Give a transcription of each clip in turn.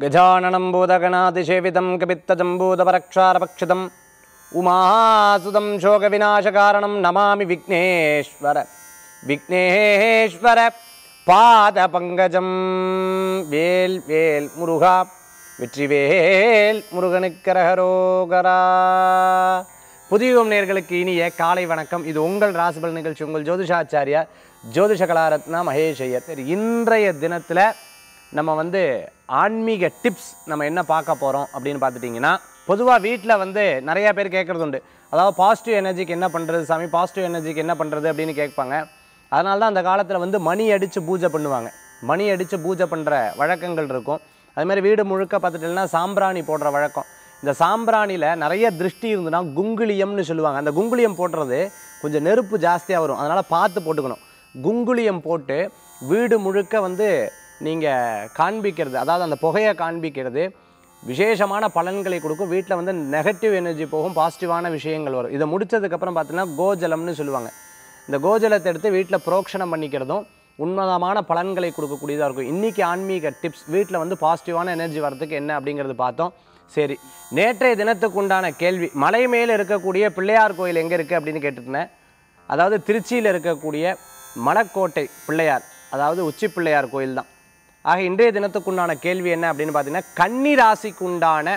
गजाननं बोधगणातिसेवितं कपित्तजम्बूतपरक्षारपक्षितम् उमासुतं शोकविनाशकारणं नमामि विघ्नेश्वर विघ्नेश्वर பாதபங்கஜம் வேல் வேல் முருகா வெற்றிவேல் முருகனுக்கரகரோகரா புதியுகம் நேர்களுக்கு இனிய காலை வணக்கம் இது உங்கள் ராசிபல் நிகழ்ச்சி உங்கள் ஜோதிஷாச்சாரியா ஜோதிஷ கலாரத்னா மகேஷ் ஐயர் சரி இன்றைய தினத்தில் நம்ம வந்து ஆன்மீக டிப்ஸ் நம்ம என்ன பார்க்க போகிறோம் அப்படின்னு பார்த்துட்டிங்கன்னா பொதுவாக வீட்டில் வந்து நிறையா பேர் கேட்குறது உண்டு அதாவது பாசிட்டிவ் எனர்ஜிக்கு என்ன பண்ணுறது சாமி பாசிட்டிவ் எனர்ஜிக்கு என்ன பண்ணுறது அப்படின்னு கேட்பாங்க அதனால தான் அந்த காலத்தில் வந்து மணி அடித்து பூஜை பண்ணுவாங்க மணி அடித்து பூஜை பண்ணுற வழக்கங்கள் இருக்கும் அது மாதிரி வீடு முழுக்க பார்த்துட்டீங்கன்னா சாம்பிராணி போடுற வழக்கம் இந்த சாம்பிராணியில் நிறைய திருஷ்டி இருந்துன்னா குங்குளியம்னு சொல்லுவாங்க அந்த குங்குளியம் போடுறது கொஞ்சம் நெருப்பு ஜாஸ்தியாக வரும் அதனால் பார்த்து போட்டுக்கணும் குங்குளியம் போட்டு வீடு முழுக்க வந்து நீங்கள் காண்பிக்கிறது அதாவது அந்த புகையை காண்பிக்கிறது விசேஷமான பலன்களை கொடுக்கும் வீட்டில் வந்து நெகட்டிவ் எனர்ஜி போகும் பாசிட்டிவான விஷயங்கள் வரும் இதை முடிச்சதுக்கப்புறம் பார்த்தீங்கன்னா கோஜலம்னு சொல்லுவாங்க இந்த கோஜலத்தை எடுத்து வீட்டில் புரோக்ஷணம் பண்ணிக்கிறதும் உன்னதமான பலன்களை கொடுக்கக்கூடியதாக இருக்கும் இன்றைக்கி ஆன்மீக டிப்ஸ் வீட்டில் வந்து பாசிட்டிவான எனர்ஜி வரதுக்கு என்ன அப்படிங்கிறது பார்த்தோம் சரி நேற்றைய தினத்துக்கு உண்டான கேள்வி மலை மேலே இருக்கக்கூடிய பிள்ளையார் கோயில் எங்கே இருக்குது அப்படின்னு கேட்டுருந்தேன் அதாவது திருச்சியில் இருக்கக்கூடிய மலக்கோட்டை பிள்ளையார் அதாவது உச்சி பிள்ளையார் கோயில் தான் ஆக இன்றைய தினத்துக்குண்டான கேள்வி என்ன அப்படின்னு பார்த்தீங்கன்னா கன்னி ராசிக்கு உண்டான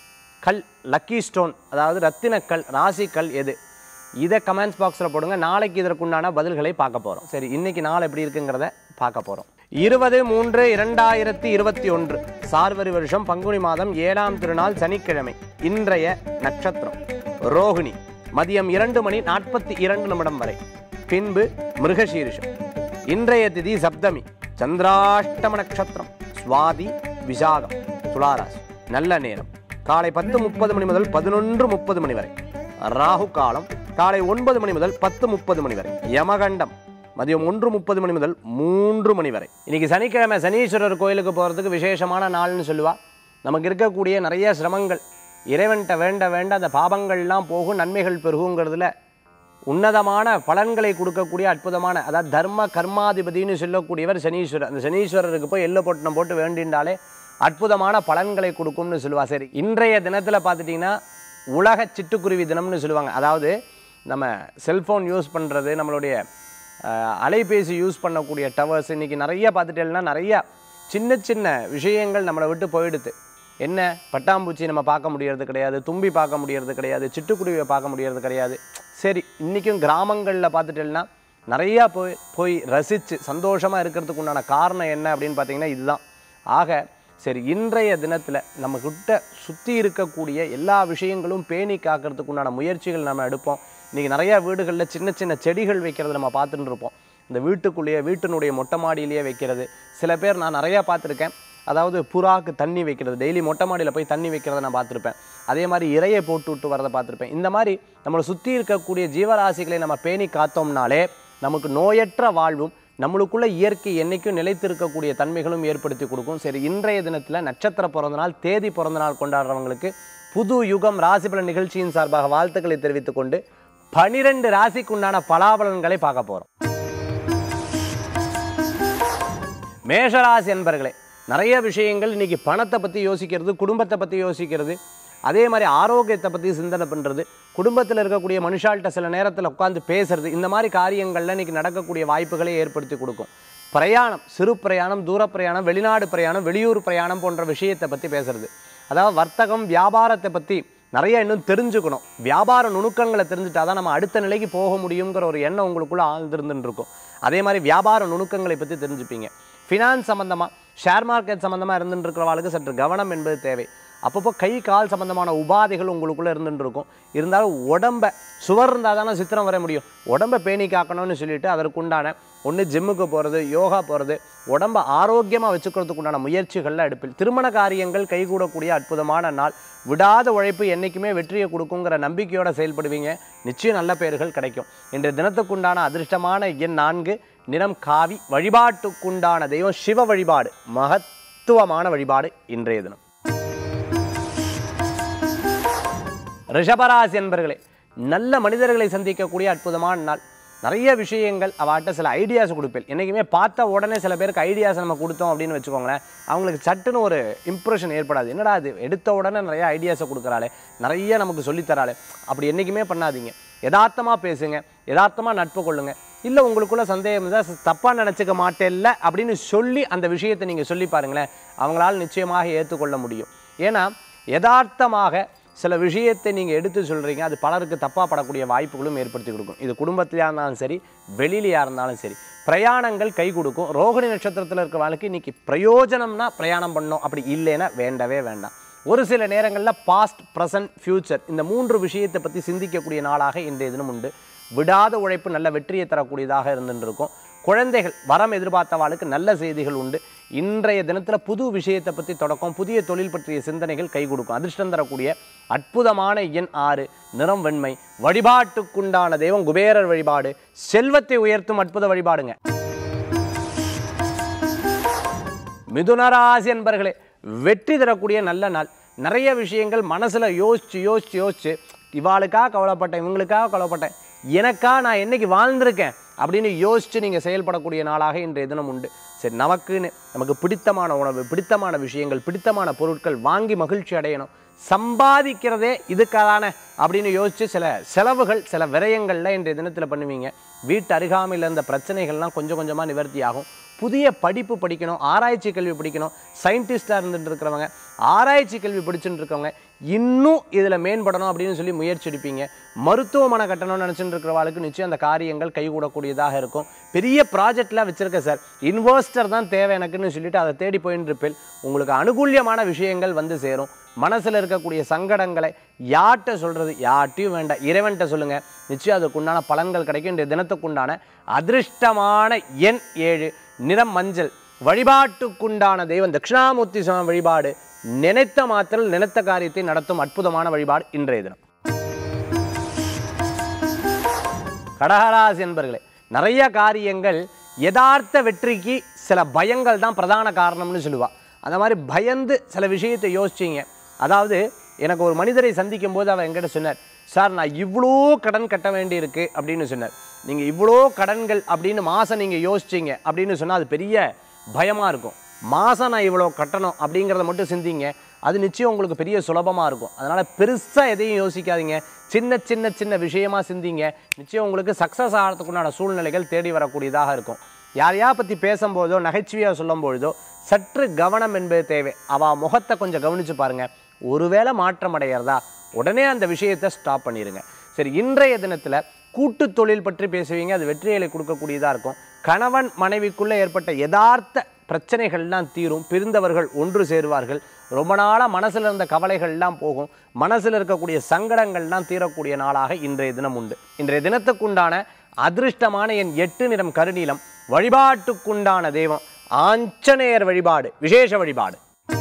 கல் லக்கி ஸ்டோன் அதாவது ரத்தினக்கல் ராசிக்கல் எது இதை கமெண்ட்ஸ் பாக்ஸில் போடுங்க நாளைக்கு இதற்குண்டான பதில்களை பார்க்க போகிறோம் சரி இன்னைக்கு நாள் எப்படி இருக்குங்கிறத பார்க்க போகிறோம் இருபது மூன்று இரண்டாயிரத்தி இருபத்தி ஒன்று சார்வரி வருஷம் பங்குனி மாதம் ஏழாம் திருநாள் சனிக்கிழமை இன்றைய நட்சத்திரம் ரோகிணி மதியம் இரண்டு மணி நாற்பத்தி இரண்டு நிமிடம் வரை பின்பு மிருகசீரிஷம் இன்றைய திதி சப்தமி சந்திராஷ்டம நட்சத்திரம் சுவாதி விசாகம் துளாராசி நல்ல நேரம் காலை பத்து முப்பது மணி முதல் பதினொன்று முப்பது மணி வரை ராகு காலம் காலை ஒன்பது மணி முதல் பத்து முப்பது மணி வரை யமகண்டம் மதியம் ஒன்று முப்பது மணி முதல் மூன்று மணி வரை இன்னைக்கு சனிக்கிழமை சனீஸ்வரர் கோயிலுக்கு போகிறதுக்கு விசேஷமான நாள்னு சொல்லுவா நமக்கு இருக்கக்கூடிய நிறைய சிரமங்கள் இறைவன்கிட்ட வேண்ட வேண்ட அந்த பாபங்கள்லாம் போகும் நன்மைகள் பெருகுங்கிறதுல உன்னதமான பலன்களை கொடுக்கக்கூடிய அற்புதமான அதாவது தர்ம கர்மாதிபதினு சொல்லக்கூடியவர் சனீஸ்வரர் அந்த சனீஸ்வரருக்கு போய் எல்லோ பொட்டணம் போட்டு வேண்டின்றாலே அற்புதமான பலன்களை கொடுக்கும்னு சொல்லுவா சரி இன்றைய தினத்தில் பார்த்துட்டிங்கன்னா உலக சிட்டுக்குருவி தினம்னு சொல்லுவாங்க அதாவது நம்ம செல்ஃபோன் யூஸ் பண்ணுறது நம்மளுடைய அஹ், அலைபேசி யூஸ் பண்ணக்கூடிய டவர்ஸ் இன்றைக்கி நிறைய பார்த்துட்டேன்னா நிறைய சின்ன சின்ன விஷயங்கள் நம்மளை விட்டு போயிடுது என்ன பட்டாம்பூச்சி நம்ம பார்க்க முடியறது கிடையாது தும்பி பார்க்க முடியறது கிடையாது சிட்டுக்குருவியை பார்க்க முடியறது கிடையாது சரி இன்றைக்கும் கிராமங்களில் பார்த்துட்டேன்னா நிறையா போய் போய் ரசித்து சந்தோஷமாக இருக்கிறதுக்கு உண்டான காரணம் என்ன அப்படின்னு பார்த்தீங்கன்னா இதுதான் ஆக சரி இன்றைய தினத்தில் நம்ம கிட்ட சுற்றி இருக்கக்கூடிய எல்லா விஷயங்களும் பேணி காக்கிறதுக்கு உண்டான முயற்சிகள் நம்ம எடுப்போம் இன்றைக்கி நிறையா வீடுகளில் சின்ன சின்ன செடிகள் வைக்கிறது நம்ம பார்த்துட்டு இருப்போம் இந்த வீட்டுக்குள்ளேயே வீட்டினுடைய மொட்டை மாடியிலேயே வைக்கிறது சில பேர் நான் நிறையா பார்த்துருக்கேன் அதாவது புறாக்கு தண்ணி வைக்கிறது டெய்லி மொட்டை மாடியில் போய் தண்ணி வைக்கிறத நான் பார்த்துருப்பேன் அதே மாதிரி இறையை போட்டு விட்டு வரதை பார்த்துருப்பேன் இந்த மாதிரி நம்மளை சுற்றி இருக்கக்கூடிய ஜீவராசிகளை நம்ம பேணி காத்தோம்னாலே நமக்கு நோயற்ற வாழ்வும் நம்மளுக்குள்ள இயற்கை என்னைக்கும் நிலைத்திருக்கக்கூடிய தன்மைகளும் ஏற்படுத்தி கொடுக்கும் சரி இன்றைய தினத்தில் நட்சத்திர பிறந்த நாள் தேதி பிறந்த நாள் கொண்டாடுறவங்களுக்கு புது யுகம் ராசிபலன் நிகழ்ச்சியின் சார்பாக வாழ்த்துக்களை தெரிவித்துக் கொண்டு பனிரெண்டு ராசிக்கு உண்டான பலாபலன்களை பார்க்க போகிறோம் மேஷராசி என்பர்களே நிறைய விஷயங்கள் இன்னைக்கு பணத்தை பற்றி யோசிக்கிறது குடும்பத்தை பற்றி யோசிக்கிறது அதே மாதிரி ஆரோக்கியத்தை பற்றி சிந்தனை பண்ணுறது குடும்பத்தில் இருக்கக்கூடிய மனுஷால்கிட்ட சில நேரத்தில் உட்காந்து பேசுறது இந்த மாதிரி காரியங்கள்ல இன்னைக்கு நடக்கக்கூடிய வாய்ப்புகளை ஏற்படுத்தி கொடுக்கும் பிரயாணம் சிறு பிரயாணம் தூர பிரயாணம் வெளிநாடு பிரயாணம் வெளியூர் பிரயாணம் போன்ற விஷயத்தை பற்றி பேசுறது அதாவது வர்த்தகம் வியாபாரத்தை பற்றி நிறைய இன்னும் தெரிஞ்சுக்கணும் வியாபார நுணுக்கங்களை தெரிஞ்சுட்டா தான் நம்ம அடுத்த நிலைக்கு போக முடியுங்கிற ஒரு எண்ணம் உங்களுக்குள்ள ஆழ்ந்திருந்துன்னு இருக்கும் அதே மாதிரி வியாபார நுணுக்கங்களை பற்றி தெரிஞ்சுப்பீங்க ஃபினான்ஸ் சம்மந்தமாக ஷேர் மார்க்கெட் சம்மந்தமாக இருந்துட்டு இருக்கிறவங்களுக்கு சற்று கவனம் என்பது தேவை அப்பப்போ கை கால் சம்மந்தமான உபாதைகள் உங்களுக்குள்ளே இருந்துட்டு இருக்கும் இருந்தாலும் உடம்ப சுவர் இருந்தால் தானே சித்திரம் வர முடியும் உடம்பை பேணி காக்கணும்னு சொல்லிட்டு அதற்குண்டான ஒன்று ஜிம்முக்கு போகிறது யோகா போகிறது உடம்பை ஆரோக்கியமாக வச்சுக்கிறதுக்கு உண்டான முயற்சிகளில் எடுப்பில் திருமண காரியங்கள் கைகூடக்கூடிய அற்புதமான நாள் விடாத உழைப்பு என்றைக்குமே வெற்றியை கொடுக்குங்கிற நம்பிக்கையோட செயல்படுவீங்க நிச்சயம் நல்ல பெயர்கள் கிடைக்கும் இன்றைய தினத்துக்குண்டான அதிர்ஷ்டமான எண் நான்கு நிறம் காவி வழிபாட்டுக்குண்டான தெய்வம் சிவ வழிபாடு மகத்துவமான வழிபாடு இன்றைய தினம் ரிஷபராசி என்பர்களே நல்ல மனிதர்களை சந்திக்கக்கூடிய அற்புதமான நாள் நிறைய விஷயங்கள் அவாட்ட சில ஐடியாஸ் கொடுப்பேன் என்றைக்குமே பார்த்த உடனே சில பேருக்கு ஐடியாஸ் நம்ம கொடுத்தோம் அப்படின்னு வச்சுக்கோங்களேன் அவங்களுக்கு சட்டுன்னு ஒரு இம்ப்ரெஷன் ஏற்படாது என்னடா அது எடுத்த உடனே நிறைய ஐடியாஸை கொடுக்குறாளே நிறைய நமக்கு சொல்லித்தராளே அப்படி என்றைக்குமே பண்ணாதீங்க யதார்த்தமாக பேசுங்க யதார்த்தமாக நட்பு கொள்ளுங்க இல்லை உங்களுக்குள்ள சந்தேகம் இருந்தால் தப்பாக நினச்சிக்க மாட்டேல்ல அப்படின்னு சொல்லி அந்த விஷயத்தை நீங்கள் சொல்லி பாருங்களேன் அவங்களால நிச்சயமாக ஏற்றுக்கொள்ள முடியும் ஏன்னா யதார்த்தமாக சில விஷயத்தை நீங்கள் எடுத்து சொல்கிறீங்க அது பலருக்கு தப்பாக படக்கூடிய வாய்ப்புகளும் ஏற்படுத்தி கொடுக்கும் இது குடும்பத்திலையாக இருந்தாலும் சரி வெளியிலையாக இருந்தாலும் சரி பிரயாணங்கள் கை கொடுக்கும் ரோகிணி நட்சத்திரத்தில் இருக்க வாழ்க்கை இன்னைக்கு பிரயோஜனம்னா பிரயாணம் பண்ணோம் அப்படி இல்லைன்னா வேண்டவே வேண்டாம் ஒரு சில நேரங்களில் பாஸ்ட் ப்ரெசன்ட் ஃப்யூச்சர் இந்த மூன்று விஷயத்தை பற்றி சிந்திக்கக்கூடிய நாளாக இன்றைய தினம் உண்டு விடாத உழைப்பு நல்ல வெற்றியை தரக்கூடியதாக இருந்துட்டு இருக்கும் குழந்தைகள் வரம் எதிர்பார்த்தவாளுக்கு நல்ல செய்திகள் உண்டு இன்றைய தினத்தில் புது விஷயத்தை பற்றி தொடக்கம் புதிய தொழில் பற்றிய சிந்தனைகள் கை கொடுக்கும் அதிர்ஷ்டம் தரக்கூடிய அற்புதமான எண் ஆறு நிறம் வெண்மை வழிபாட்டுக்குண்டான தெய்வம் குபேரர் வழிபாடு செல்வத்தை உயர்த்தும் அற்புத வழிபாடுங்க மிதுனராசி என்பர்களே வெற்றி தரக்கூடிய நல்ல நாள் நிறைய விஷயங்கள் மனசில் யோசிச்சு யோசிச்சு யோசிச்சு இவாளுக்காக கவலைப்பட்டேன் இவங்களுக்காக கவலைப்பட்டேன் எனக்கா நான் என்னைக்கு வாழ்ந்திருக்கேன் அப்படின்னு யோசிச்சு நீங்கள் செயல்படக்கூடிய நாளாக இன்றைய தினம் உண்டு சரி நமக்குன்னு நமக்கு பிடித்தமான உணவு பிடித்தமான விஷயங்கள் பிடித்தமான பொருட்கள் வாங்கி மகிழ்ச்சி அடையணும் சம்பாதிக்கிறதே இதுக்காதான அப்படின்னு யோசிச்சு சில செலவுகள் சில விரயங்கள்ல இன்றைய தினத்தில் பண்ணுவீங்க வீட்டு அருகாமையில் இருந்த பிரச்சனைகள்லாம் கொஞ்சம் கொஞ்சமாக நிவர்த்தி ஆகும் புதிய படிப்பு படிக்கணும் ஆராய்ச்சி கல்வி படிக்கணும் சயின்டிஸ்டாக இருந்துட்டு இருக்கிறவங்க ஆராய்ச்சி கல்வி படிச்சுட்டு இருக்கவங்க இன்னும் இதில் மேம்படணும் அப்படின்னு சொல்லி முயற்சி எடுப்பீங்க மருத்துவமனை கட்டணும்னு நினச்சிட்டு இருக்கிறவாளுக்கு நிச்சயம் அந்த காரியங்கள் கைகூடக்கூடியதாக இருக்கும் பெரிய ப்ராஜெக்ட்லாம் வச்சுருக்க சார் இன்வெஸ்டர் தான் தேவை எனக்குன்னு சொல்லிட்டு அதை தேடி போயின்னு இருப்பேன் உங்களுக்கு அனுகூல்யமான விஷயங்கள் வந்து சேரும் மனசில் இருக்கக்கூடிய சங்கடங்களை யார்கிட்ட சொல்கிறது யார்ட்டையும் வேண்டாம் இறைவன்கிட்ட சொல்லுங்கள் நிச்சயம் அதுக்குண்டான பலன்கள் கிடைக்கும் இன்றைய தினத்துக்குண்டான அதிர்ஷ்டமான எண் ஏழு நிறம் மஞ்சள் வழிபாட்டுக்குண்டான தெய்வம் தட்சிணாமூர்த்தி சுவாமி வழிபாடு நினைத்த மாத்திரம் நினைத்த காரியத்தை நடத்தும் அற்புதமான வழிபாடு இன்றைய தினம் கடகராசி என்பர்களே நிறைய காரியங்கள் யதார்த்த வெற்றிக்கு சில பயங்கள் தான் பிரதான காரணம்னு சொல்லுவா அந்த மாதிரி பயந்து சில விஷயத்தை யோசிச்சீங்க அதாவது எனக்கு ஒரு மனிதரை சந்திக்கும் போது அவர் என்கிட்ட சொன்னார் சார் நான் இவ்வளோ கடன் கட்ட வேண்டியிருக்கு அப்படின்னு சொன்னார் நீங்கள் இவ்வளோ கடன்கள் அப்படின்னு மாதம் நீங்கள் யோசிச்சீங்க அப்படின்னு சொன்னால் அது பெரிய பயமாக இருக்கும் மாதம் நான் இவ்வளோ கட்டணும் அப்படிங்கிறத மட்டும் சிந்திங்க அது நிச்சயம் உங்களுக்கு பெரிய சுலபமாக இருக்கும் அதனால் பெருசாக எதையும் யோசிக்காதீங்க சின்ன சின்ன சின்ன விஷயமா சிந்திங்க நிச்சயம் உங்களுக்கு சக்ஸஸ் ஆகிறதுக்குண்டான சூழ்நிலைகள் தேடி வரக்கூடியதாக இருக்கும் யாரையா பற்றி பேசும்போதோ நகைச்சுவையாக சொல்லும் பொழுதோ சற்று கவனம் என்பது தேவை அவள் முகத்தை கொஞ்சம் கவனித்து பாருங்கள் ஒருவேளை மாற்றம் அடைகிறதா உடனே அந்த விஷயத்தை ஸ்டாப் பண்ணிடுங்க சரி இன்றைய தினத்தில் கூட்டு தொழில் பற்றி பேசுவீங்க அது வெற்றிகளை கொடுக்கக்கூடியதாக இருக்கும் கணவன் மனைவிக்குள்ளே ஏற்பட்ட யதார்த்த பிரச்சனைகள்லாம் தீரும் பிரிந்தவர்கள் ஒன்று சேருவார்கள் ரொம்ப நாளாக மனசில் இருந்த கவலைகள்லாம் போகும் மனசில் இருக்கக்கூடிய சங்கடங்கள்லாம் தீரக்கூடிய நாளாக இன்றைய தினம் உண்டு இன்றைய தினத்துக்குண்டான அதிர்ஷ்டமான என் எட்டு நிறம் கருநீலம் வழிபாட்டுக்குண்டான தெய்வம் ஆஞ்சநேயர் வழிபாடு விசேஷ வழிபாடு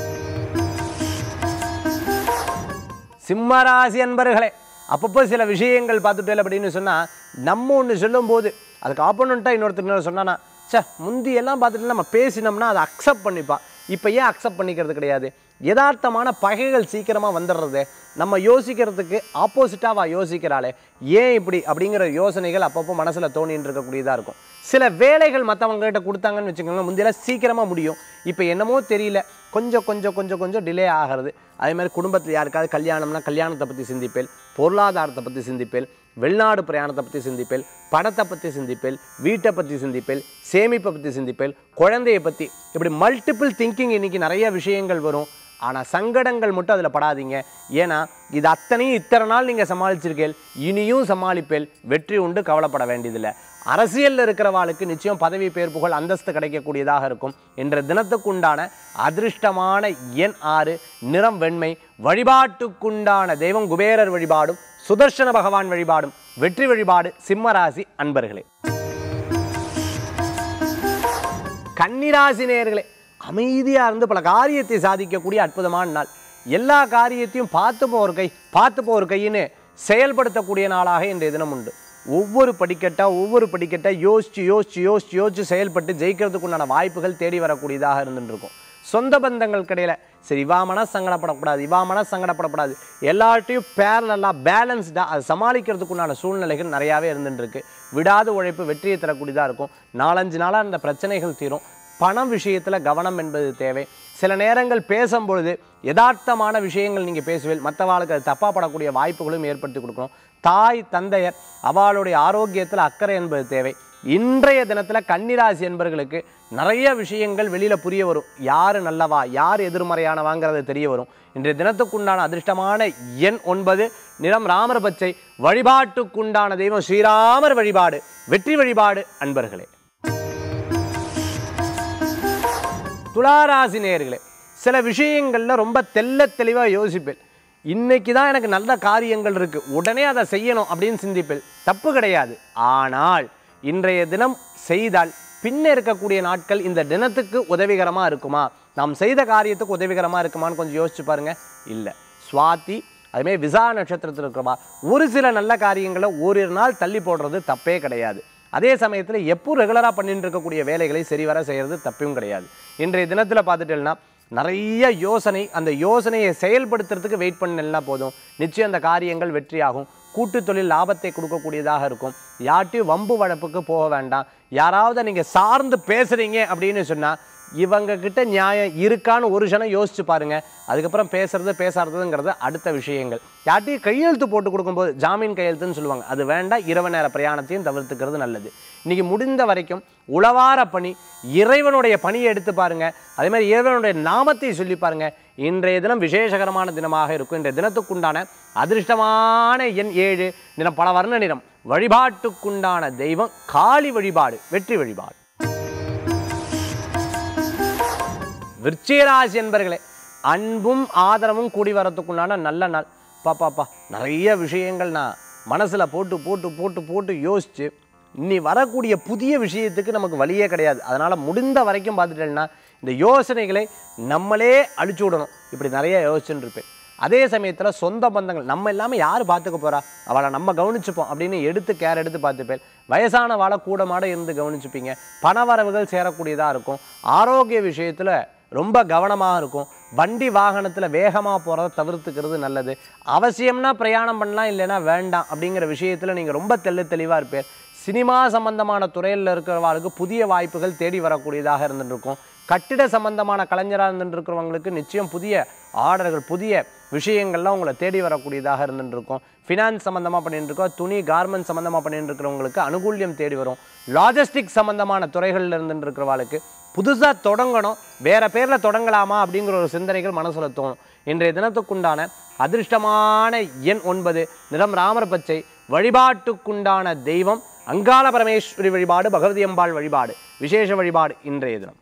சிம்மராசி அன்பர்களே அப்பப்போ சில விஷயங்கள் பார்த்துட்டேன் அப்படின்னு சொன்னால் நம்ம ஒன்று சொல்லும்போது அதுக்கு ஆப்போனண்ட்டாக இன்னொருத்தர் இன்னொரு சொன்னானா சே முந்தியெல்லாம் பார்த்துட்டு நம்ம பேசினோம்னா அதை அக்செப்ட் பண்ணிப்பா இப்போ ஏன் அக்செப்ட் பண்ணிக்கிறது கிடையாது யதார்த்தமான பகைகள் சீக்கிரமாக வந்துடுறது நம்ம யோசிக்கிறதுக்கு ஆப்போசிட்டாக யோசிக்கிறாளே ஏன் இப்படி அப்படிங்கிற யோசனைகள் அப்பப்போ மனசில் தோணின்னு இருக்கக்கூடியதாக இருக்கும் சில வேலைகள் மற்றவங்ககிட்ட கொடுத்தாங்கன்னு வச்சுக்கோங்க முந்தியெல்லாம் சீக்கிரமாக முடியும் இப்போ என்னமோ தெரியல கொஞ்சம் கொஞ்சம் கொஞ்சம் கொஞ்சம் டிலே ஆகிறது அதே மாதிரி குடும்பத்தில் யாருக்காவது கல்யாணம்னா கல்யாணத்தை பற்றி சிந்திப்பேன் பொருளாதாரத்தை பற்றி சிந்திப்பேன் வெளிநாடு பிரயாணத்தை பற்றி சிந்திப்பேன் படத்தை பற்றி சிந்திப்பேன் வீட்டை பற்றி சிந்திப்பேன் சேமிப்பை பற்றி சிந்திப்பேன் குழந்தையை பற்றி இப்படி மல்டிபிள் திங்கிங் இன்னைக்கு நிறைய விஷயங்கள் வரும் ஆனால் சங்கடங்கள் மட்டும் அதில் படாதீங்க ஏன்னா இது அத்தனையும் இத்தனை நாள் நீங்கள் சமாளிச்சிருக்கேள் இனியும் சமாளிப்பேல் வெற்றி உண்டு கவலைப்பட வேண்டியதில்லை அரசியலில் இருக்கிறவாளுக்கு நிச்சயம் பதவி பேர் புகழ் அந்தஸ்து கிடைக்கக்கூடியதாக இருக்கும் என்ற தினத்துக்குண்டான அதிர்ஷ்டமான எண் ஆறு நிறம் வெண்மை வழிபாட்டுக்குண்டான தெய்வம் குபேரர் வழிபாடும் சுதர்சன பகவான் வழிபாடும் வெற்றி வழிபாடு சிம்மராசி அன்பர்களே கன்னிராசி நேயர்களே அமைதியாக இருந்து பல காரியத்தை சாதிக்கக்கூடிய அற்புதமான நாள் எல்லா காரியத்தையும் பார்த்து போகிற கை பார்த்து போகிற கையின்னு செயல்படுத்தக்கூடிய நாளாக இன்றைய தினம் உண்டு ஒவ்வொரு படிக்கட்டா ஒவ்வொரு படிக்கட்டா யோசிச்சு யோசிச்சு யோசிச்சு யோசிச்சு செயல்பட்டு ஜெயிக்கிறதுக்கு உண்டான வாய்ப்புகள் தேடி வரக்கூடியதாக இருந்துட்டு இருக்கும் சொந்த பந்தங்கள் கிடையில சரி இவா மனசு சங்கடப்படக்கூடாது இவா மனசு சங்கடப்படக்கூடாது எல்லார்ட்டையும் பேரலாக பேலன்ஸ்டாக அது சமாளிக்கிறதுக்குண்டான சூழ்நிலைகள் நிறையாவே இருந்துட்டு இருக்கு விடாத உழைப்பு வெற்றியை தரக்கூடியதாக இருக்கும் நாலஞ்சு நாளாக அந்த பிரச்சனைகள் தீரும் பணம் விஷயத்தில் கவனம் என்பது தேவை சில நேரங்கள் பேசும்பொழுது யதார்த்தமான விஷயங்கள் நீங்கள் பேசுவீர்கள் மற்றவாளுக்கு அது தப்பாக படக்கூடிய வாய்ப்புகளும் ஏற்படுத்தி கொடுக்கணும் தாய் தந்தையர் அவளுடைய ஆரோக்கியத்தில் அக்கறை என்பது தேவை இன்றைய தினத்தில் கன்னிராசி என்பர்களுக்கு நிறைய விஷயங்கள் வெளியில் புரிய வரும் யார் நல்லவா யார் எதிர்மறையானவாங்கிறது தெரிய வரும் இன்றைய தினத்துக்குண்டான அதிர்ஷ்டமான எண் ஒன்பது நிறம் ராமர் பச்சை வழிபாட்டுக்குண்டான தெய்வம் ஸ்ரீராமர் வழிபாடு வெற்றி வழிபாடு அன்பர்களே துளாராசி நேயர்களே சில விஷயங்களில் ரொம்ப தெள்ள தெளிவாக யோசிப்பேன் இன்னைக்கு தான் எனக்கு நல்ல காரியங்கள் இருக்கு உடனே அதை செய்யணும் அப்படின்னு சிந்திப்பேன் தப்பு கிடையாது ஆனால் இன்றைய தினம் செய்தால் பின்ன இருக்கக்கூடிய நாட்கள் இந்த தினத்துக்கு உதவிகரமாக இருக்குமா நாம் செய்த காரியத்துக்கு உதவிகரமாக இருக்குமான்னு கொஞ்சம் யோசிச்சு பாருங்க இல்லை சுவாதி அதுமாதிரி விசா நட்சத்திரத்தில் இருக்கிறவா ஒரு சில நல்ல காரியங்களை ஓரிரு நாள் தள்ளி போடுறது தப்பே கிடையாது அதே சமயத்தில் எப்போ ரெகுலராக பண்ணிட்டு இருக்கக்கூடிய வேலைகளை சரிவர செய்கிறது தப்பும் கிடையாது இன்றைய தினத்தில் பார்த்துட்டேன்னா நிறைய யோசனை அந்த யோசனையை செயல்படுத்துறதுக்கு வெயிட் பண்ணலனா போதும் நிச்சயம் அந்த காரியங்கள் வெற்றியாகும் கூட்டு தொழில் லாபத்தை கொடுக்கக்கூடியதாக இருக்கும் யார்ட்டையும் வம்பு வழப்புக்கு போக வேண்டாம் யாராவது நீங்கள் சார்ந்து பேசுகிறீங்க அப்படின்னு சொன்னால் இவங்க கிட்ட நியாயம் இருக்கான்னு ஒரு க்ஷணம் யோசிச்சு பாருங்க அதுக்கப்புறம் பேசுறது பேசாததுங்கிறது அடுத்த விஷயங்கள் யார்ட்டையும் கையெழுத்து போட்டு கொடுக்கும்போது ஜாமீன் கையெழுத்துன்னு சொல்லுவாங்க அது வேண்டாம் இரவு நேர பிரயாணத்தையும் தவிர்த்துக்கிறது நல்லது இன்னைக்கு முடிந்த வரைக்கும் உளவார பணி இறைவனுடைய பணியை எடுத்து பாருங்க அதே மாதிரி இறைவனுடைய நாமத்தை சொல்லி பாருங்க இன்றைய தினம் விசேஷகரமான தினமாக இருக்கும் இன்றைய தினத்துக்குண்டான அதிர்ஷ்டமான எண் ஏழு நிறம் பல வர்ண நிறம் வழிபாட்டுக்குண்டான தெய்வம் காளி வழிபாடு வெற்றி வழிபாடு விருச்சிகராசி என்பர்களே அன்பும் ஆதரவும் கூடி வரத்துக்குண்டான நல்ல நாள் பாப்பாப்பா நிறைய விஷயங்கள் நான் மனசில் போட்டு போட்டு போட்டு போட்டு யோசித்து இனி வரக்கூடிய புதிய விஷயத்துக்கு நமக்கு வழியே கிடையாது அதனால் முடிந்த வரைக்கும் பார்த்துட்டேன்னா இந்த யோசனைகளை நம்மளே அழிச்சு விடணும் இப்படி நிறைய யோசிச்சுட்டு இருப்பேன் அதே சமயத்தில் சொந்த பந்தங்கள் நம்ம இல்லாமல் யார் பார்த்துக்க போறா அவளை நம்ம கவனிச்சுப்போம் அப்படின்னு எடுத்து கேர் எடுத்து பார்த்துப்பேன் வயசான வாழை கூட மாட இருந்து கவனிச்சுப்பீங்க பண வரவுகள் சேரக்கூடியதாக இருக்கும் ஆரோக்கிய விஷயத்தில் ரொம்ப கவனமாக இருக்கும் வண்டி வாகனத்தில் வேகமாக போகிறத தவிர்த்துக்கிறது நல்லது அவசியம்னா பிரயாணம் பண்ணலாம் இல்லைன்னா வேண்டாம் அப்படிங்கிற விஷயத்தில் நீங்கள் ரொம்ப தெள்ளு தெளிவாக இருப்பேர் சினிமா சம்பந்தமான துறையில் இருக்கிறவங்களுக்கு புதிய வாய்ப்புகள் தேடி வரக்கூடியதாக இருந்துட்டு இருக்கும் கட்டிட சம்பந்தமான கலைஞராக இருந்துட்டு இருக்கிறவங்களுக்கு நிச்சயம் புதிய ஆர்டர்கள் புதிய விஷயங்கள்லாம் உங்களை தேடி வரக்கூடியதாக இருந்துட்டு இருக்கும் ஃபினான்ஸ் சம்மந்தமாக பண்ணிட்டு இருக்கோம் துணி கார்மெண்ட் சம்மந்தமாக பண்ணிட்டு இருக்கிறவங்களுக்கு அனுகூல்யம் தேடி வரும் லாஜிஸ்டிக் சம்மந்தமான துறைகளில் இருந்துட்டு இருக்கிறவங்களுக்கு புதுசாக தொடங்கணும் வேற பேரில் தொடங்கலாமா அப்படிங்கிற ஒரு சிந்தனைகள் மனசுல தோணும் இன்றைய தினத்துக்குண்டான அதிர்ஷ்டமான எண் ஒன்பது நிறம் ராமர் பச்சை வழிபாட்டுக்குண்டான தெய்வம் அங்காள பரமேஸ்வரி வழிபாடு பகவதி அம்பாள் வழிபாடு விசேஷ வழிபாடு இன்றைய தினம்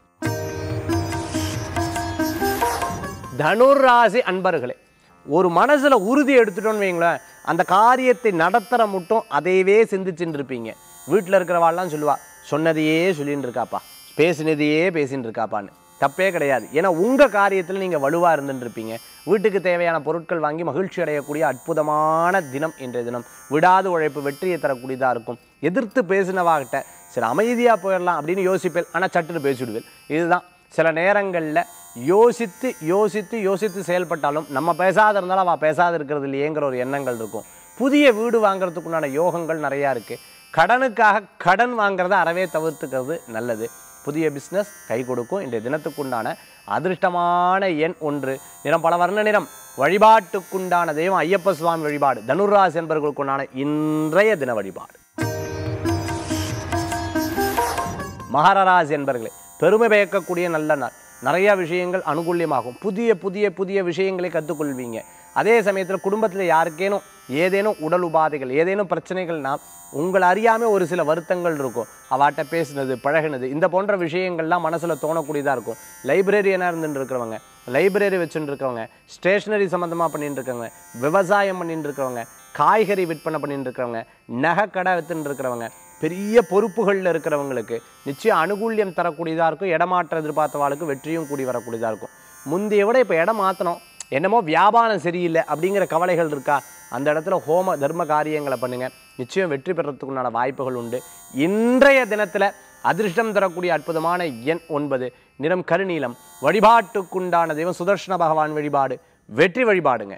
தனுர் ராசி அன்பர்களே ஒரு மனசுல உறுதி எடுத்துட்டோன்னு வைங்களேன் அந்த காரியத்தை நடத்துற மட்டும் அதையவே சிந்திச்சுட்டு இருப்பீங்க வீட்டில் இருக்கிறவாள்லாம் சொல்லுவா சொன்னதையே சொல்லின்னு இருக்காப்பா பேசினதையே பேசின்னு இருக்காப்பான்னு தப்பே கிடையாது ஏன்னா உங்க காரியத்தில் நீங்க வலுவா இருந்துட்டு இருப்பீங்க வீட்டுக்கு தேவையான பொருட்கள் வாங்கி மகிழ்ச்சி அடையக்கூடிய அற்புதமான தினம் இன்றைய தினம் விடாத உழைப்பு வெற்றியை தரக்கூடியதா இருக்கும் எதிர்த்து பேசினவாகிட்ட சரி அமைதியா போயிடலாம் அப்படின்னு யோசிப்பேன் ஆனா சட்டுன்னு பேசிவிடுவேன் இதுதான் சில நேரங்களில் யோசித்து யோசித்து யோசித்து செயல்பட்டாலும் நம்ம பேசாத இருந்தாலும் அவள் பேசாத இருக்கிறது இல்லையேங்கிற ஒரு எண்ணங்கள் இருக்கும் புதிய வீடு வாங்குறதுக்குண்டான யோகங்கள் நிறையா இருக்குது கடனுக்காக கடன் வாங்குறத அறவே தவிர்த்துக்கிறது நல்லது புதிய பிஸ்னஸ் கை கொடுக்கும் இன்றைய தினத்துக்குண்டான அதிர்ஷ்டமான எண் ஒன்று நிறம் பல வர்ண நிறம் வழிபாட்டுக்குண்டான தெய்வம் ஐயப்ப சுவாமி வழிபாடு தனுராசி என்பவர்களுக்குண்டான இன்றைய தின வழிபாடு மகரராசி என்பர்களே பெருமை பயக்கக்கூடிய நல்ல நாள் நிறைய விஷயங்கள் அனுகூல்யமாகும் புதிய புதிய புதிய விஷயங்களை கற்றுக்கொள்வீங்க அதே சமயத்தில் குடும்பத்தில் யாருக்கேனும் ஏதேனும் உடல் உபாதைகள் ஏதேனும் பிரச்சனைகள்னா உங்களை அறியாமல் ஒரு சில வருத்தங்கள் இருக்கும் அவாட்ட பேசுனது பழகுனது இந்த போன்ற விஷயங்கள்லாம் மனசில் தோணக்கூடியதாக இருக்கும் லைப்ரரியனாக இருந்துட்டு இருக்கிறவங்க லைப்ரரி வச்சுட்டு இருக்கவங்க ஸ்டேஷ்னரி சம்மந்தமாக பண்ணிட்டு இருக்கவங்க விவசாயம் பண்ணிட்டு இருக்கிறவங்க காய்கறி விற்பனை பண்ணிட்டு இருக்கிறவங்க நகை கடை வித்துட்டு இருக்கிறவங்க பெரிய பொறுப்புகளில் இருக்கிறவங்களுக்கு நிச்சயம் அனுகூல்யம் தரக்கூடியதாக இருக்கும் இடமாற்ற எதிர்பார்த்தவாளுக்கு வெற்றியும் கூடி வரக்கூடியதாக இருக்கும் முந்தைய விட இப்போ இடம் மாற்றணும் என்னமோ வியாபாரம் சரியில்லை அப்படிங்கிற கவலைகள் இருக்கா அந்த இடத்துல ஹோம தர்ம காரியங்களை பண்ணுங்க நிச்சயம் வெற்றி பெறத்துக்குண்டான வாய்ப்புகள் உண்டு இன்றைய தினத்தில் அதிர்ஷ்டம் தரக்கூடிய அற்புதமான எண் ஒன்பது நிறம் கருநீலம் வழிபாட்டுக்குண்டான தெய்வம் சுதர்ஷன பகவான் வழிபாடு வெற்றி வழிபாடுங்க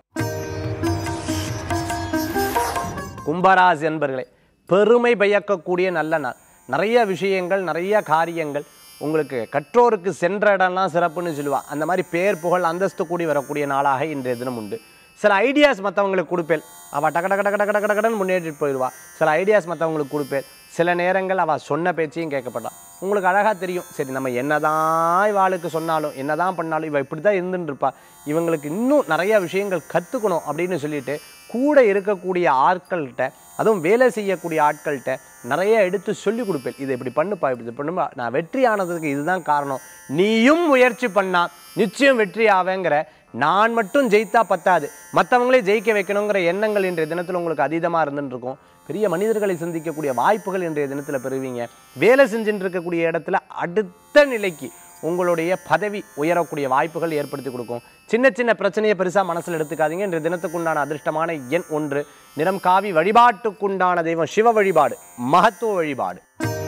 கும்பராசி என்பர்களே பெருமை பயக்கக்கூடிய நல்ல நாள் நிறைய விஷயங்கள் நிறைய காரியங்கள் உங்களுக்கு கற்றோருக்கு சென்ற இடம்லாம் சிறப்புன்னு சொல்லுவா அந்த மாதிரி பேர் புகழ் அந்தஸ்து கூடி வரக்கூடிய நாளாக இன்றைய தினம் உண்டு சில ஐடியாஸ் மற்றவங்களுக்கு கொடுப்பேன் அவள் டக டக டக டக டக கடன்னு முன்னேற்றிட்டு போயிடுவா சில ஐடியாஸ் மற்றவங்களுக்கு கொடுப்பேன் சில நேரங்கள் அவள் சொன்ன பேச்சையும் கேட்கப்படா உங்களுக்கு அழகாக தெரியும் சரி நம்ம என்னதான் இவாளுக்கு சொன்னாலும் என்னதான் பண்ணாலும் இவ இப்படி தான் இருந்துட்டு இருப்பா இவங்களுக்கு இன்னும் நிறைய விஷயங்கள் கற்றுக்கணும் அப்படின்னு சொல்லிட்டு கூட இருக்கக்கூடிய ஆட்கள்கிட்ட அதுவும் வேலை செய்யக்கூடிய ஆட்கள்கிட்ட நிறைய எடுத்து சொல்லி கொடுப்பேன் இதை இப்படி பண்ணுப்பா இப்படி பண்ணுப்பா நான் வெற்றி ஆனதுக்கு இதுதான் காரணம் நீயும் முயற்சி பண்ணா நிச்சயம் வெற்றி ஆவேங்கிற நான் மட்டும் ஜெயித்தா பத்தாது மற்றவங்களே ஜெயிக்க வைக்கணுங்கிற எண்ணங்கள் இன்றைய தினத்தில் உங்களுக்கு அதீதமாக இருந்துட்டு இருக்கும் பெரிய மனிதர்களை சந்திக்கக்கூடிய வாய்ப்புகள் இன்றைய தினத்தில் பெறுவீங்க வேலை செஞ்சுட்டு இருக்கக்கூடிய இடத்துல அடுத்த நிலைக்கு உங்களுடைய பதவி உயரக்கூடிய வாய்ப்புகள் ஏற்படுத்தி கொடுக்கும் சின்ன சின்ன பிரச்சனையை பெருசாக மனசில் எடுத்துக்காதீங்க இன்றைய தினத்துக்குண்டான அதிர்ஷ்டமான எண் ஒன்று நிறம் காவி வழிபாட்டுக்குண்டான தெய்வம் சிவ வழிபாடு மகத்துவ வழிபாடு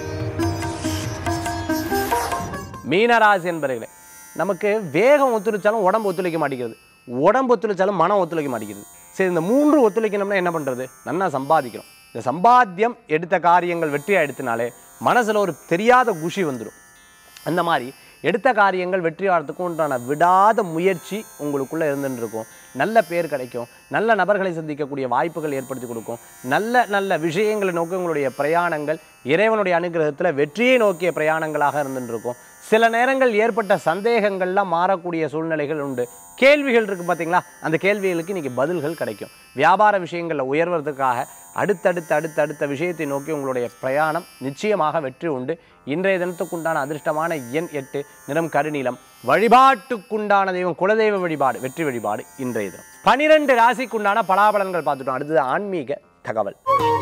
மீனராசி என்பர்களே நமக்கு வேகம் ஒத்துழைச்சாலும் உடம்பு ஒத்துழைக்க மாட்டேங்கிறது உடம்பு ஒத்துழைச்சாலும் மனம் ஒத்துழைக்க மாட்டேங்கிறது சரி இந்த மூன்று ஒத்துழைக்கணும்னா என்ன பண்ணுறது நல்லா சம்பாதிக்கணும் இந்த சம்பாத்தியம் எடுத்த காரியங்கள் வெற்றியாக எடுத்தினாலே மனசில் ஒரு தெரியாத குஷி வந்துடும் அந்த மாதிரி எடுத்த காரியங்கள் வெற்றி ஆகிறதுக்கு உண்டான விடாத முயற்சி உங்களுக்குள்ளே இருந்துட்டு இருக்கும் நல்ல பேர் கிடைக்கும் நல்ல நபர்களை சந்திக்கக்கூடிய வாய்ப்புகள் ஏற்படுத்தி கொடுக்கும் நல்ல நல்ல விஷயங்களை நோக்கி உங்களுடைய பிரயாணங்கள் இறைவனுடைய அனுகிரகத்தில் வெற்றியை நோக்கிய பிரயாணங்களாக இருந்துட்டு இருக்கும் சில நேரங்கள் ஏற்பட்ட சந்தேகங்கள்லாம் மாறக்கூடிய சூழ்நிலைகள் உண்டு கேள்விகள் இருக்குது பார்த்தீங்களா அந்த கேள்விகளுக்கு இன்றைக்கி பதில்கள் கிடைக்கும் வியாபார விஷயங்களில் உயர்வதற்காக அடுத்தடுத்த அடுத்தடுத்த விஷயத்தை நோக்கி உங்களுடைய பிரயாணம் நிச்சயமாக வெற்றி உண்டு இன்றைய தினத்துக்குண்டான அதிர்ஷ்டமான எண் எட்டு நிறம் கருநீலம் வழிபாட்டுக்குண்டான தெய்வம் குலதெய்வ வழிபாடு வெற்றி வழிபாடு இன்றைய தினம் பனிரெண்டு ராசிக்குண்டான பலாபலன்கள் பார்த்துட்டோம் அடுத்தது ஆன்மீக தகவல்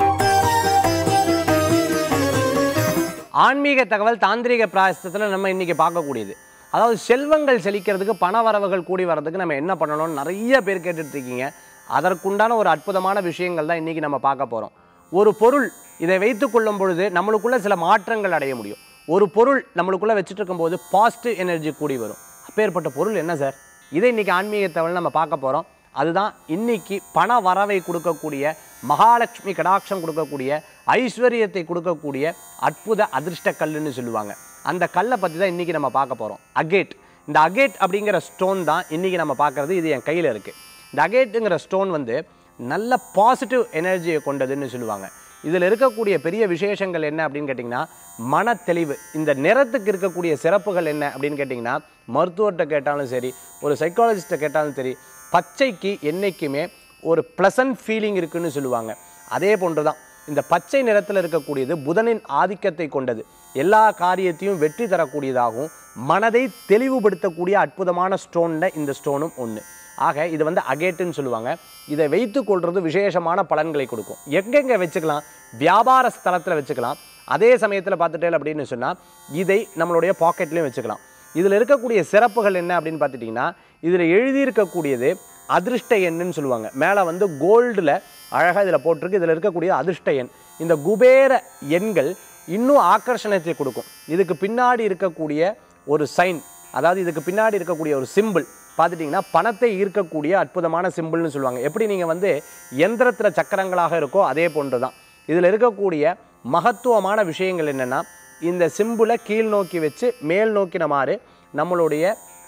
ஆன்மீக தகவல் தாந்திரிக பிராயசத்தில் நம்ம இன்னைக்கு பார்க்கக்கூடியது அதாவது செல்வங்கள் செழிக்கிறதுக்கு பண வரவுகள் கூடி வர்றதுக்கு நம்ம என்ன பண்ணணும்னு நிறைய பேர் கேட்டுட்டு இருக்கீங்க அதற்குண்டான ஒரு அற்புதமான விஷயங்கள் தான் இன்னைக்கு நம்ம பார்க்க போகிறோம் ஒரு பொருள் இதை வைத்து கொள்ளும் பொழுது நம்மளுக்குள்ள சில மாற்றங்கள் அடைய முடியும் ஒரு பொருள் நம்மளுக்குள்ள வச்சுட்டு இருக்கும்போது பாசிட்டிவ் எனர்ஜி கூடி வரும் அப்பேற்பட்ட பொருள் என்ன சார் இதை இன்னைக்கு ஆன்மீக தகவல் நம்ம பார்க்க போகிறோம் அதுதான் இன்னைக்கு பண வரவை கொடுக்கக்கூடிய மகாலட்சுமி கடாட்சம் கொடுக்கக்கூடிய ஐஸ்வர்யத்தை கொடுக்கக்கூடிய அற்புத அதிர்ஷ்ட கல்லுன்னு சொல்லுவாங்க அந்த கல்லை பற்றி தான் இன்றைக்கி நம்ம பார்க்க போகிறோம் அகேட் இந்த அகேட் அப்படிங்கிற ஸ்டோன் தான் இன்றைக்கி நம்ம பார்க்குறது இது என் கையில் இருக்குது இந்த அகேட்டுங்கிற ஸ்டோன் வந்து நல்ல பாசிட்டிவ் எனர்ஜியை கொண்டதுன்னு சொல்லுவாங்க இதில் இருக்கக்கூடிய பெரிய விசேஷங்கள் என்ன அப்படின்னு கேட்டிங்கன்னா மன தெளிவு இந்த நிறத்துக்கு இருக்கக்கூடிய சிறப்புகள் என்ன அப்படின்னு கேட்டிங்கன்னா மருத்துவர்கிட்ட கேட்டாலும் சரி ஒரு சைக்காலஜிஸ்ட்டை கேட்டாலும் சரி பச்சைக்கு என்றைக்குமே ஒரு ப்ளசன்ட் ஃபீலிங் இருக்குன்னு சொல்லுவாங்க அதே போன்று தான் இந்த பச்சை நிறத்தில் இருக்கக்கூடியது புதனின் ஆதிக்கத்தை கொண்டது எல்லா காரியத்தையும் வெற்றி தரக்கூடியதாகவும் மனதை தெளிவுபடுத்தக்கூடிய அற்புதமான ஸ்டோனில் இந்த ஸ்டோனும் ஒன்று ஆக இது வந்து அகேட்டுன்னு சொல்லுவாங்க இதை வைத்து கொள்வது விசேஷமான பலன்களை கொடுக்கும் எங்கெங்கே வச்சுக்கலாம் வியாபார ஸ்தலத்தில் வச்சுக்கலாம் அதே சமயத்தில் பார்த்துட்டேன் அப்படின்னு சொன்னால் இதை நம்மளுடைய பாக்கெட்லேயும் வச்சுக்கலாம் இதில் இருக்கக்கூடிய சிறப்புகள் என்ன அப்படின்னு பார்த்துட்டிங்கன்னா இதில் எழுதியிருக்கக்கூடியது அதிர்ஷ்ட எண்ணுன்னு சொல்லுவாங்க மேலே வந்து கோல்டில் அழகாக இதில் போட்டிருக்கு இதில் இருக்கக்கூடிய அதிர்ஷ்ட எண் இந்த குபேர எண்கள் இன்னும் ஆக்கர்ஷணத்தை கொடுக்கும் இதுக்கு பின்னாடி இருக்கக்கூடிய ஒரு சைன் அதாவது இதுக்கு பின்னாடி இருக்கக்கூடிய ஒரு சிம்பிள் பார்த்துட்டிங்கன்னா பணத்தை ஈர்க்கக்கூடிய அற்புதமான சிம்பிள்னு சொல்லுவாங்க எப்படி நீங்கள் வந்து எந்திரத்தில் சக்கரங்களாக இருக்கோ அதே போன்று தான் இதில் இருக்கக்கூடிய மகத்துவமான விஷயங்கள் என்னென்னா இந்த சிம்பிளை கீழ் நோக்கி வச்சு மேல் நோக்கின மாதிரி நம்மளுடைய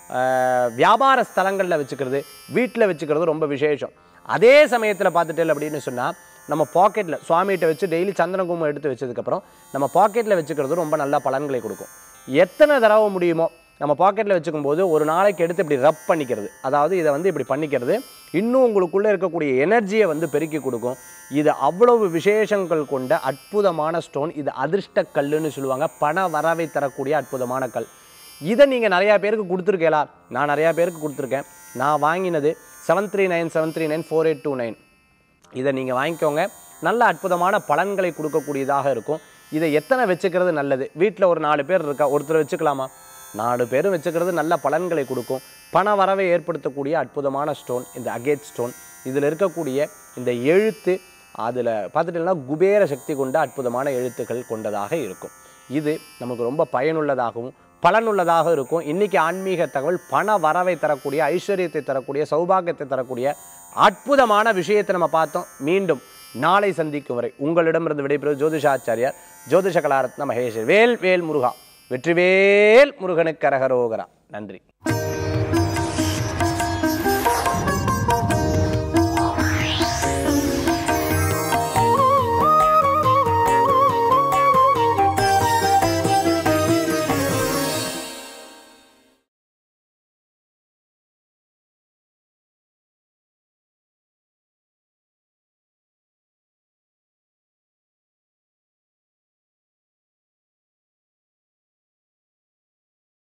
ஆஹ், வியாபார ஸ்தலங்களில் வச்சுக்கிறது வீட்டில் வச்சுக்கிறது ரொம்ப விசேஷம் அதே சமயத்தில் பார்த்துட்டேன் அப்படின்னு சொன்னால் நம்ம பாக்கெட்டில் சுவாமிகிட்ட வச்சு டெய்லி சந்தன குங்குமம் எடுத்து வச்சதுக்கப்புறம் நம்ம பாக்கெட்டில் வச்சுக்கிறது ரொம்ப நல்ல பலன்களை கொடுக்கும் எத்தனை தடவை முடியுமோ நம்ம பாக்கெட்டில் வச்சுக்கும் போது ஒரு நாளைக்கு எடுத்து இப்படி ரப் பண்ணிக்கிறது அதாவது இதை வந்து இப்படி பண்ணிக்கிறது இன்னும் உங்களுக்குள்ளே இருக்கக்கூடிய எனர்ஜியை வந்து பெருக்கி கொடுக்கும் இது அவ்வளவு விசேஷங்கள் கொண்ட அற்புதமான ஸ்டோன் இது அதிர்ஷ்ட கல்லுன்னு சொல்லுவாங்க பண வரவை தரக்கூடிய அற்புதமான கல் இதை நீங்கள் நிறையா பேருக்கு கொடுத்துருக்கேலா நான் நிறையா பேருக்கு கொடுத்துருக்கேன் நான் வாங்கினது seven three nine seven three nine four eight two nine இதை நீங்கள் வாங்கிக்கோங்க நல்ல அற்புதமான பலன்களை கொடுக்கக்கூடியதாக இருக்கும் இதை எத்தனை வச்சுக்கிறது நல்லது வீட்டில் ஒரு நாலு பேர் இருக்கா ஒருத்தர் வச்சுக்கலாமா நாலு பேரும் வச்சுக்கிறது நல்ல பலன்களை கொடுக்கும் பண வரவை ஏற்படுத்தக்கூடிய அற்புதமான ஸ்டோன் இந்த அகேட் ஸ்டோன் இதில் இருக்கக்கூடிய இந்த எழுத்து அதில் பார்த்துட்டீங்கன்னா குபேர சக்தி கொண்ட அற்புதமான எழுத்துக்கள் கொண்டதாக இருக்கும் இது நமக்கு ரொம்ப பயனுள்ளதாகவும் பலனுள்ளதாக இருக்கும் இன்னைக்கு ஆன்மீக தகவல் பண வரவை தரக்கூடிய ஐஸ்வர்யத்தை தரக்கூடிய சௌபாகியத்தை தரக்கூடிய அற்புதமான விஷயத்தை நம்ம பார்த்தோம் மீண்டும் நாளை சந்திக்கும் வரை உங்களிடமிருந்து விடைபெறுவது ஜோதிஷாச்சாரியார் ஜோதிஷ கலாரத்ன மகேஷ் வேல் வேல் முருகா வெற்றிவேல் முருகனுக்கு அரகரோகரா நன்றி